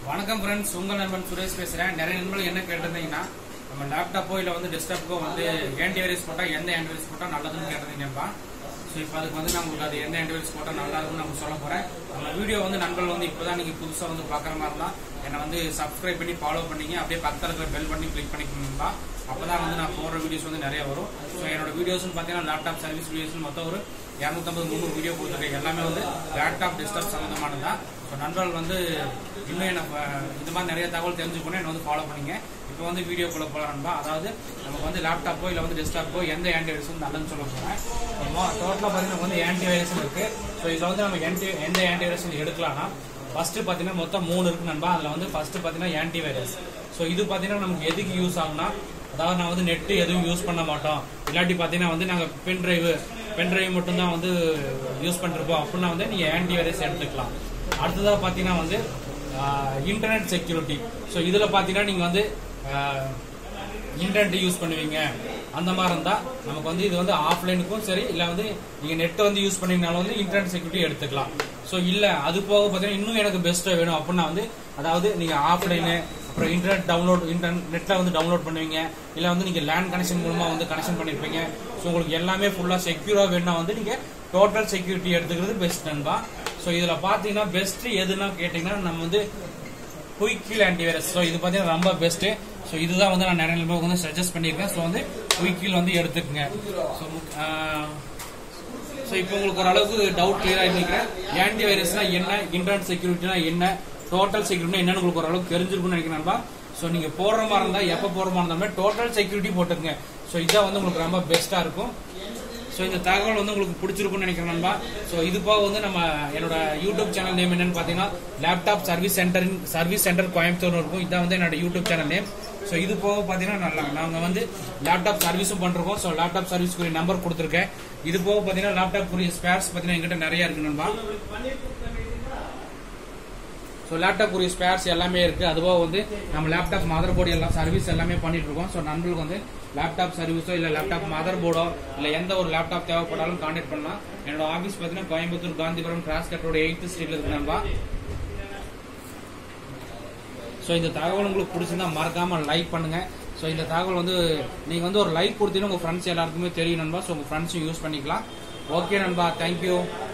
வணக்கம் ஃப்ரெண்ட்ஸ் உங்கள் நண்பன் சுரேஷ் பேசுறேன் நிறைய நண்பர்கள் என்ன கேட்டிருந்தீங்கன்னா நம்ம லேப்டாப்போ இல்லை வந்து டெஸ்க்டாப்போ வந்து ஆன்டிவைரஸ் போட்டால் எந்த ஆன்டிவைரஸ் போட்டால் நல்லதுன்னு கேட்டிருந்தீங்கப்பா ஸோ இப்போ அதுக்கு வந்து நான் உங்களுக்கு அது எந்த ஆன்டிவைரஸ் போட்டால் நல்லா இருக்கும்னு நம்ம சொல்ல போகிறேன் நம்ம வீடியோ வந்து நண்பர்கள் வந்து இப்போ தான் நீங்கள் புதுசாக வந்து பார்க்குற மாதிரி இருந்தால் என்னை வந்து சப்ஸ்கிரைப் பண்ணி ஃபாலோ பண்ணிங்க அப்படியே பக்கத்தில் இருக்கிற பெல் பண்ணி கிளிக் பண்ணிக்கணும்பா அப்போ தான் வந்து நான் போடுற வீடியோஸ் வந்து நிறைய வரும் ஸோ என்னோட வீடியோஸ்னு பார்த்தீங்கன்னா லேப்டாப் சர்வீஸ் வீடியோஸ் மொத்தம் ஒரு இரநூத்தம்பது முந்நூறு வீடியோ கொடுத்துருக்கேன் எல்லாமே வந்து லேப்டாப் டெஸ்க்டாப் சம்மந்தமானது தான் ஸோ நண்பர்கள் வந்து இன்னும் என்ன அஹ், இந்த மாதிரி நிறைய தகவல் தெரிஞ்சுக்கணும் என்ன வந்து ஃபாலோ பண்ணுங்க இப்போ வந்து வீடியோக்குள்ள போகலாம்பா அதாவது நமக்கு வந்து லேப்டாப்போ இல்லை வந்து டெஸ்க்டாப்போ எந்த ஆன்டிவைரஸ் வந்து நல்லதுன்னு சொல்ல போகிறேன் டோட்டலாக பார்த்தீங்கன்னா வந்து ஆன்டிவைரஸ் இருக்கு ஸோ இதில் வந்து நம்ம ஆன்டி எந்த ஆன்டிவைரஸ் வந்து எடுக்கலாம்னா ஃபர்ஸ்ட் பார்த்தீங்கன்னா மொத்தம் மூணு இருக்கு நண்பா அதில் வந்து ஃபர்ஸ்ட் பார்த்தீங்கன்னா ஆன்டிவைரஸ் ஸோ இது பார்த்தீங்கன்னா நமக்கு எதுக்கு யூஸ் ஆகும்னா அதாவது நான் வந்து நெட்டு எதுவும் யூஸ் பண்ண மாட்டோம் இல்லாட்டி பார்த்தீங்கன்னா வந்து நாங்கள் பென் டிரைவ் பென் டிரைவ் மட்டும்தான் வந்து யூஸ் பண்ணிருப்போம் அப்படின்னா வந்து நீங்கள் ஆன்டிவைரஸ் எடுத்துக்கலாம் அடுத்ததாக பார்த்தீங்கன்னா வந்து இன்டர்நெட் செக்யூரிட்டி ஸோ இதில் பார்த்தீங்கன்னா நீங்கள் வந்து இன்டர்நெட் யூஸ் பண்ணுவீங்க அந்த மாதிரி இருந்தா நமக்கு வந்து இது வந்து ஆஃப்லைனுக்கும் சரி இல்ல வந்து நீங்க நெட் வந்து யூஸ் பண்ணீங்கனாலும் வந்து இன்டர்நெட் செக்யூரிட்டி எடுத்துக்கலாம் ஸோ இல்ல அது போக பார்த்தீங்கன்னா இன்னும் எனக்கு பெஸ்ட்டாக வேணும் அப்படின்னா வந்து அதாவது நீங்க ஆஃப்லைனு அப்புறம் இன்டர்நெட் டவுன்லோட் இன்டர்நெட் நெட்ல வந்து டவுன்லோட் பண்ணுவீங்க இல்ல வந்து நீங்க லேண்ட் கனெக்ஷன் மூலமா வந்து கனெக்ஷன் பண்ணிருப்பீங்க ஸோ உங்களுக்கு எல்லாமே ஃபுல்லா செக்யூரா வேணும்னா வந்து நீங்க டோட்டல் செக்யூரிட்டி எடுத்துக்கிறது பெஸ்ட் நண்பா ஸோ இதுல பாத்தீங்கன்னா பெஸ்ட் எதுனா கேட்டீங்கன்னா நம்ம வந்து குயிக் கீல் ஆன்டிவைரஸ் ஸோ இது பார்த்தீங்கன்னா ரொம்ப பெஸ்ட் ஸோ இதுதான் வந்து நான் நிறைய பேருக்கு வந்து சஜஸ்ட் பண்ணியிருக்கேன் ஸோ வந்து குயிக் கீல் வந்து எடுத்துக்கங்க ஸோ ஸோ இப்போ உங்களுக்கு ஓரளவுக்கு டவுட் கிளியரா நினைக்கிறேன் ஆன்டிவைரஸ்னா என்ன இன்டர்நெட் செக்யூரிட்டினா என்ன டோட்டல் செக்யூரிட்டினா என்னன்னு உங்களுக்கு ஓரளவுக்கு தெரிஞ்சிருக்கும்னு நினைக்கிறேன்பா ஸோ நீங்க போடுற மாதிரி இருந்தா எப்போ போடுற மாதிரி இருந்தாலுமே டோட்டல் செக்யூரிட்டி போட்டுக்கங்க ஸோ இதான் வந்து உங்களுக்கு ரொம்ப பெஸ்டா இருக்கும் ஸோ இந்த தகவல் வந்து உங்களுக்கு பிடிச்சிருக்கும்னு நினைக்கிறேன் நண்பா ஸோ இது போக வந்து நம்ம என்னோட யூடியூப் சேனல் நேம் என்னன்னு பார்த்தீங்கன்னா laptop service centre service centre Coimbatore இருக்கும் இதான் வந்து என்னோட யூடியூப் சேனல் நேம் ஸோ இது போக பார்த்தீங்கன்னா நல்லா நாங்கள் வந்து லேப்டாப் சர்வீஸும் பண்ணுறோம் ஸோ லேப்டாப் சர்வீஸ்க்குரிய நம்பர் கொடுத்துருக்கேன் இது போக பார்த்தீங்கன்னா லேப்டாப்க்குரிய ஸ்பேர்ஸ் பார்த்தீங்கன்னா எங்கிட்ட நிறைய இருக்கு நண்பா ஸோ லேப்டாப் உரிய ஸ்பேர்ஸ் எல்லாமே இருக்கு அதுபோக வந்து நம்ம லேப்டாப் மதர் போர்டு எல்லாம் சர்வீஸ் எல்லாமே பண்ணிட்டு இருக்கோம் ஸோ நண்பர்களுக்கு வந்து லேப்டாப் சர்வீஸோ இல்லை லேப்டாப் மதர் போர்டோ இல்லை எந்த ஒரு லேப்டாப் தேவைப்பட்டாலும் கான்டாக்ட் பண்ணலாம் என்னோட ஆஃபீஸ் பார்த்தீங்கன்னா கோயம்புத்தூர் காந்திபுரம் கிராஸ் கட்டோட எயித்து ஸ்ட்ரீட்ல இருக்கு நண்பா ஸோ இந்த தகவல் உங்களுக்கு பிடிச்சிருந்தா மறக்காம லைக் பண்ணுங்க ஸோ இந்த தகவல் வந்து நீங்க வந்து ஒரு லைக் கொடுத்தீங்கன்னா உங்க ஃப்ரெண்ட்ஸ் எல்லாருக்குமே தெரியும் நண்பா ஸோ உங்க ஃப்ரெண்ட்ஸும் யூஸ் பண்ணிக்கலாம் ஓகே நண்பா தேங்க்யூ